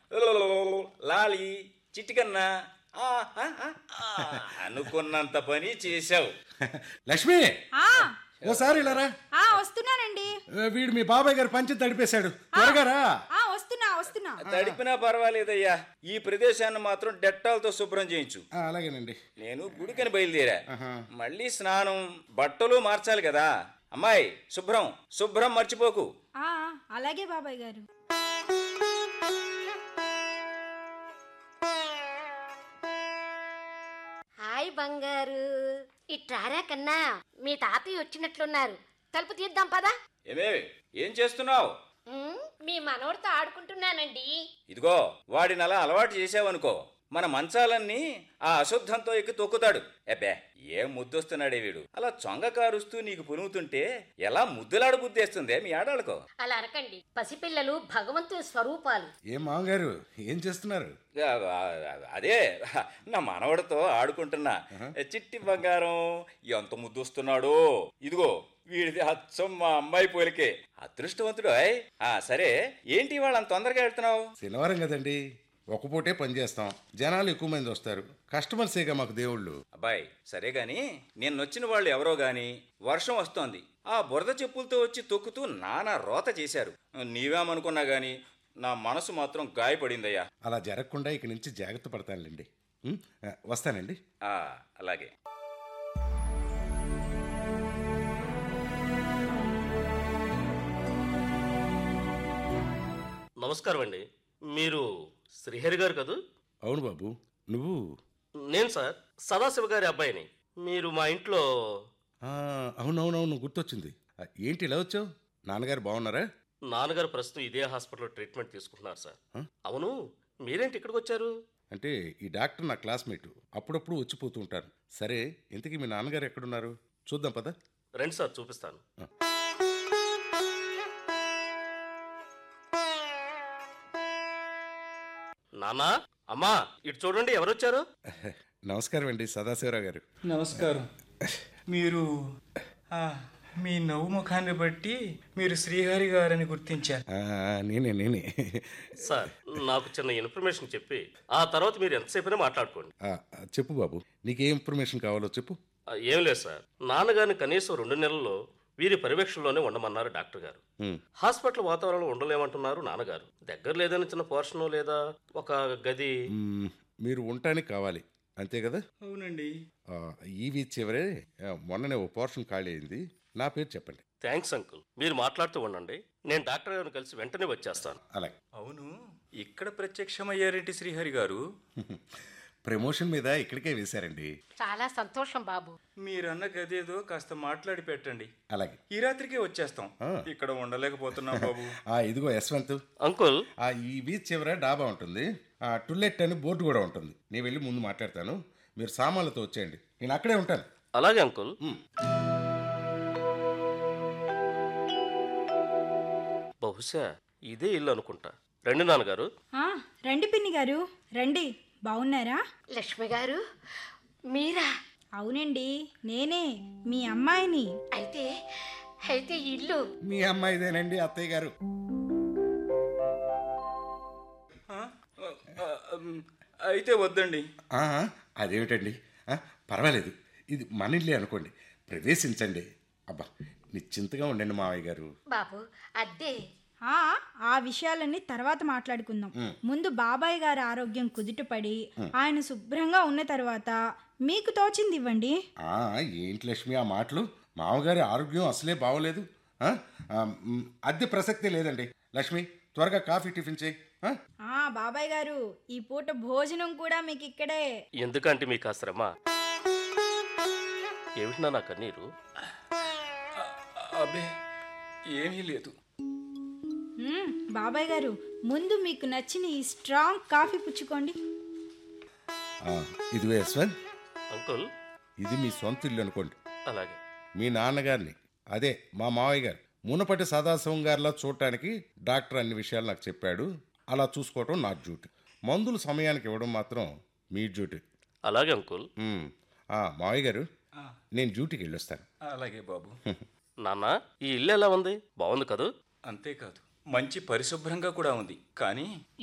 లాలి చిట్టికన్నా ఆ, ఆ, ఆ, ఆ, అనుకున్నంత పని చేశావు లక్ష్మి ఆ, ఓసారి ఇలా రా ఆ, వస్తున్నానండి ఆ, వీడు మీ బాబాయ్ గారు పంచి తడిపేశాడు త్వరగా రా ఆ వస్తున్నా వస్తున్నా తడిపినా పర్వాలేదయ్యా ఈ ప్రదేశాన్ని మాత్రం డెట్టాలతో శుభ్రం చేయించు ఆ, అలాగేనండి నేను గుడికని బయలుదేరా ఆహా. మళ్ళీ స్నానం బట్టలు మార్చాలి కదా అమ్మాయి శుభ్రం శుభ్రం మర్చిపోకు ఆ, అలాగే బాబాయ్ గారు హాయ్ బంగారు ఇట్రారా కన్నా మీ తాతయ్య వచ్చినట్లున్నారు తలుపు తీద్దాం పదా ఏమే ఏం చేస్తున్నావు ఉమ్, మీ మనవడితో ఆడుకుంటున్నానండి ఇదిగో వాడిని అలా అలవాటు చేసావనుకో మన మంచాలన్నీ ఆ అశుద్ధంతో ఎక్కి తొక్కుతాడు ఎబ్బే ఏం ముద్దొస్తున్నాడే వీడు అలా చొంగ కారుస్తూ నీకు పునుగుతుంటే ఎలా ముద్దులాడు బుద్ధేస్తుందే మీ ఆడాళ్ళకో అలా అనకండి పసిపిల్లలు భగవంతుని స్వరూపాలు ఏం మామగారు ఏం చేస్తున్నారు ఆ, ఆ, అదే నా మనవడితో ఆడుకుంటున్నా చిట్టి బంగారం ఎంత ముద్దొస్తున్నాడో ఇదిగో వీడిది అచ్చం మా అమ్మాయి పోలికే అదృష్టవంతుడు ఆయ్. ఆ సరే ఏంటి వాళ్ళు అంత తొందరగా వెళ్తున్నావు శనివారం కదండి ఒక పూటే పని చేస్తాం జనాలు ఎక్కువ మంది వస్తారు కస్టమర్సేగా మాకు దేవుళ్ళు అబ్బాయి సరే గాని నిన్నొచ్చిన వాళ్ళు ఎవరో గాని వర్షం వస్తోంది ఆ బురద చెప్పులతో వచ్చి తొక్కుతూ నానా రోత చేశారు నీవేమనుకున్నా గాని నా మనసు మాత్రం గాయపడిందయ్యా అలా జరగకుండా ఇక్కడి నుంచి జాగ్రత్త పడతానులేండి ఉం? ఆ, వస్తానండి ఆ అలాగే నమస్కారం అండి మీరు శ్రీహరి గారు కదూ అవును బాబు నువ్వు నేను సార్ సదాశివ గారి అబ్బాయిని మీరు మా ఇంట్లో ఆ, అవునవునవును గుర్తొచ్చింది ఆ, ఏంటి ఇలా వచ్చావు నాన్నగారు బాగున్నారా నాన్నగారు ప్రస్తుతం ఇదే హాస్పిటల్లో ట్రీట్మెంట్ తీసుకుంటున్నారు సార్ హ? అవును మీరేంటి ఇక్కడికి వచ్చారు అంటే ఈ డాక్టర్ నా క్లాస్మేట్ అప్పుడప్పుడు వచ్చిపోతూ ఉంటారు సరే ఇంతకీ మీ నాన్నగారు ఎక్కడున్నారు చూద్దాం పద రండి సార్ చూపిస్తాను నాన్నా అమ్మా ఇటు చూడండి ఎవరు వచ్చారు నమస్కారం అండి సదాశివరావు గారు నమస్కారం మీరు ఆ, మీ నవ్వు ముఖాన్ని బట్టి మీరు శ్రీహరి గారని గుర్తించారు ఆ, నేనే నేనే సార్ నాకు చిన్న ఇన్ఫర్మేషన్ చెప్పి ఆ తర్వాత మీరు ఎంతసేపైనా మాట్లాడుకోండి ఆ, చెప్పు బాబు నీకు ఏ ఇన్ఫర్మేషన్ కావాలో చెప్పు ఆ, ఏం లేదు సార్ నాన్నగారిని కనీసం రెండు నెలల్లో వీరి పర్యవేక్షణలోనే ఉండమన్నారు డాక్టర్ గారు ఉం. హాస్పిటల్ వాతావరణం ఉండలేమంటున్నారు నాన్నగారు దగ్గర లేదని చిన్న పోర్షను లేదా ఒక గది మ్మ్, మీరు ఉండటానికి కావాలి అంతే కదా అవునండి ఆ, ఈ వీచ్ చివరే ఆ, మొన్ననే ఓ పోర్షన్ ఖాళీ అయింది నా పేరు చెప్పండి థ్యాంక్స్ అంకుల్ మీరు మాట్లాడుతూ ఉండండి నేను డాక్టర్ గారిని కలిసి వెంటనే వచ్చేస్తాను అలాగే అవును ఇక్కడ ప్రత్యక్షమయ్యారేంటి శ్రీహరి గారు ప్రమోషన్ మీద ఇక్కడికే వేశారండి చాలా సంతోషం బాబు మీరన్న గదేదో కాస్త మాట్లాడి పెట్టండి అలాగే ఈ రాత్రికే వచ్చేస్తాం ఇక్కడ ఉండలేకపోతున్నాం బాబు ఆ, ఇదిగో యశ్వంత్ అంకుల్ ఆ ఈ బీచ్ చివర డాబా ఉంటుంది ఆ టుల్లెట్ అని బోర్డు కూడా ఉంటుంది నేను వెళ్ళి ముందు మాట్లాడతాను మీరు సామాన్లతో వచ్చేయండి నేను అక్కడే ఉంటాను అలాగే అంకుల్ బహుశా ఇదే ఇల్లు అనుకుంటా రండి నాన్నగారు ఆ, రండి పిన్ని గారు రండి బాగున్నారా లక్ష్మి గారు మీరా అవునండి నేనే మీ అమ్మాయిని అయితే అయితే ఈ ఇల్లు మీ అమ్మాయిదేనండి అత్తయ్య గారు ఆ? ఆ, ఉమ్, అయితే వద్దండి ఆ, అదేమిటండి ఆ, పర్వాలేదు ఇది మన ఇల్లే అనుకోండి ప్రవేశించండి అబ్బా నిశ్చింతగా ఉండండి మావయ్య గారు బాబు అద్దే ఆ ఆ విషయాలన్నీ తర్వాత మాట్లాడుకుందాం ముందు బాబాయ్ గారి ఆరోగ్యం కుదుటపడి ఆయన శుభ్రంగా ఉన్న తర్వాత మీకు తోచింది ఇవ్వండి ఆ, ఏంటి లక్ష్మి ఆ మాటలు మామగారి ఆరోగ్యం అసలే బాగోలేదు ఆ? ఆ, మ్, అద్దె ప్రసక్తే లేదండి లక్ష్మి త్వరగా కాఫీ టిఫిన్ చేయి ఆ? ఆ బాబాయ్ గారు ఈ పూట భోజనం కూడా మీకు ఇక్కడే ఎందుకంటే మీకు ఆ శ్రమ ఏమిటి నా కన్నీరు అబ్బే ఏమీ లేదు మ్మ్, బాబాయ్ గారు ముందు మీకు నచ్చిన ఈ స్ట్రాంగ్ కాఫీ పుచ్చుకోండి ఆ, ఇదిగో యశ్వంత్ అంకుల్ ఇది మీ సొంత ఇల్లు అనుకోండి అలాగే మీ నాన్నగారిని అదే మా మావయ్య గారు మునపటి సదాశివం గారిలా చూడటానికి డాక్టర్ అన్ని విషయాలు నాకు చెప్పాడు అలా చూసుకోవటం నా డ్యూటీ మందులు సమయానికి ఇవ్వడం మాత్రం మీ డ్యూటీ అలాగే అంకుల్ ఉమ్, ఆ, మావయ్య గారు నేను డ్యూటీకి వెళ్ళొస్తాను అలాగే బాబు నాన్న ఈ ఇల్లు ఎలా ఉంది బాగుంది కదూ అంతేకాదు మంచి పరిశుభ్రంగా కూడా ఉంది కానీ